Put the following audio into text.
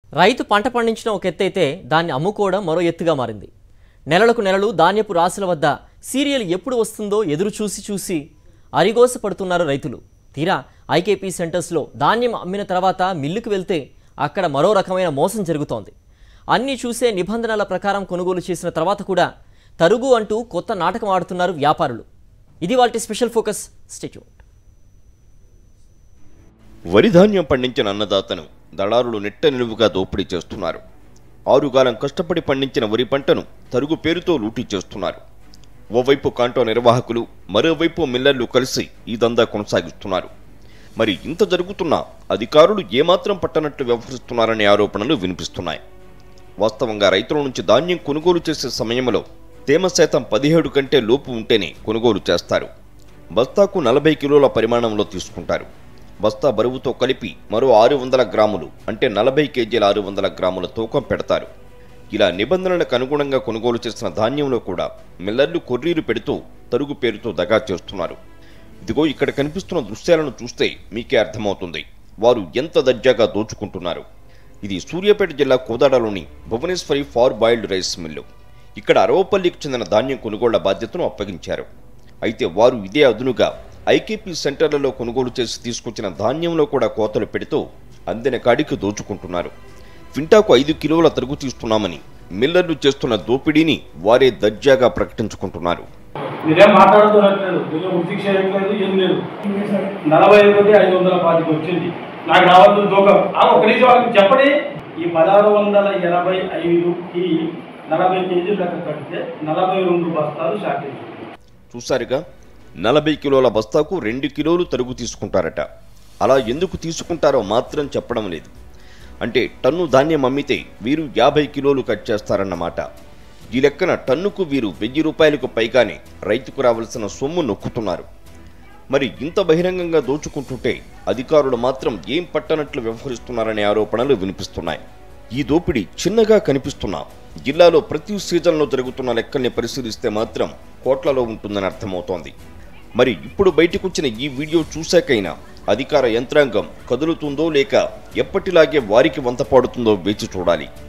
రైతు పంట పండించడం ఒక ఎత్తు అయితే దాన్ని అమ్ముకోవడం మరో ఎత్తుగా మారింది నెలలకు నెలలు ధాన్యపు రాసుల వద్ద సీరియల్ ఎప్పుడు వస్తుందో ఎదురు చూసి చూసి అరిగోస పడుతున్నారు రైతులు తీరా ఐకేపీ సెంటర్స్లో ధాన్యం అమ్మిన తర్వాత మిల్లుకు వెళ్తే అక్కడ మరో రకమైన మోసం జరుగుతోంది అన్నీ చూసే నిబంధనల ప్రకారం కొనుగోలు చేసిన తర్వాత కూడా తరుగు అంటూ కొత్త నాటకం ఆడుతున్నారు వ్యాపారులు ఇది వాటి స్పెషల్ ఫోకస్ స్టేట్యూ వరి ధాన్యం పండించిన అన్నదాతను దళారులు నెట్ట నిలువుగా దోపిడీ చేస్తున్నారు ఆరుగాలం కష్టపడి పండించిన వరి పంటను తరుగు పేరుతో లూటీ చేస్తున్నారు ఓవైపు కాంటో నిర్వాహకులు మరోవైపు మిల్లర్లు కలిసి ఈ దందా కొనసాగిస్తున్నారు మరి ఇంత జరుగుతున్నా అధికారులు ఏమాత్రం పట్టనట్లు వ్యవహరిస్తున్నారనే ఆరోపణలు వినిపిస్తున్నాయి వాస్తవంగా రైతుల నుంచి ధాన్యం కొనుగోలు చేసే సమయంలో తేమ శాతం పదిహేడు కంటే లోపు ఉంటేనే కొనుగోలు చేస్తారు బస్తాకు నలభై కిలోల పరిమాణంలో తీసుకుంటారు బస్తా బరువుతో కలిపి మరో ఆరు వందల గ్రాములు అంటే నలభై కేజీల ఆరు వందల గ్రాముల తూకం పెడతారు ఇలా నిబంధనలకు అనుగుణంగా కొనుగోలు చేసిన ధాన్యంలో కూడా మిల్లర్లు కొర్రీలు పెడుతూ తరుగు పేరుతో దగా చేస్తున్నారు ఇదిగో ఇక్కడ కనిపిస్తున్న దృశ్యాలను చూస్తే మీకే అర్థమవుతుంది వారు ఎంత దర్జాగా దోచుకుంటున్నారు ఇది సూర్యాపేట జిల్లా కోదాడలోని Bhuvaneshwari parboiled rice mill ఇక్కడ అరవపల్లికి చెందిన ధాన్యం కొనుగోళ్ల బాధ్యతను అప్పగించారు అయితే వారు ఇదే అదునుగా ఐకేపీ సెంటర్లలో కొనుగోలు చేసి తీసుకొచ్చిన ధాన్యంలో కూడా కోతలు పెడుతూ అందిన కాడికి దోచుకుంటున్నారు క్వింటాకు ఐదు కిలోల తరుగు తీస్తున్నామని మిల్లర్లు చేస్తున్న దోపిడీని వారే దర్జాగా ప్రకటించుకుంటున్నారు మీరేం మాట్లాడుతున్నట్లేదు మీరేం వృత్తి చేయట్లేదు ఏం లేదు నలభై ఐదు ఒకటి ఐదు వందల పాతికి వచ్చింది నాకు రావద్దు దూకం ఆ, ఒక నిమిషం వాళ్ళకి చెప్పండి ఈ పదహారు వందల ఎనభై ఐదుకి నలభై కేజీలు లెక్క కడితే నలభై రెండు బస్తాలు షార్టేజ్ చూశారుగా నలభై కిలోల బస్తాకు రెండు కిలోలు తరుగు తీసుకుంటారట అలా ఎందుకు తీసుకుంటారో మాత్రం చెప్పడం లేదు అంటే టన్ను ధాన్యం అమ్మితే వీరు యాభై కిలోలు కట్ చేస్తారన్నమాట ఈ లెక్కన టన్నుకు వీరు వెయ్యి రూపాయలకు పైగానే రైతుకు రావాల్సిన సొమ్ము నొక్కుతున్నారు మరి ఇంత బహిరంగంగా దోచుకుంటుంటే అధికారులు మాత్రం ఏం పట్టనట్లు వ్యవహరిస్తున్నారనే ఆరోపణలు వినిపిస్తున్నాయి ఈ దోపిడీ చిన్నగా కనిపిస్తున్నా జిల్లాలో ప్రతి సీజన్లో జరుగుతున్న లెక్కల్ని పరిశీలిస్తే మాత్రం కోట్లలో ఉంటుందని అర్థమవుతోంది మరి ఇప్పుడు బయటకొచ్చిన ఈ వీడియో చూశాకైనా అధికార యంత్రాంగం కదులుతుందో లేక ఎప్పటిలాగే వారికి వంత పాడుతుందో వేచి చూడాలి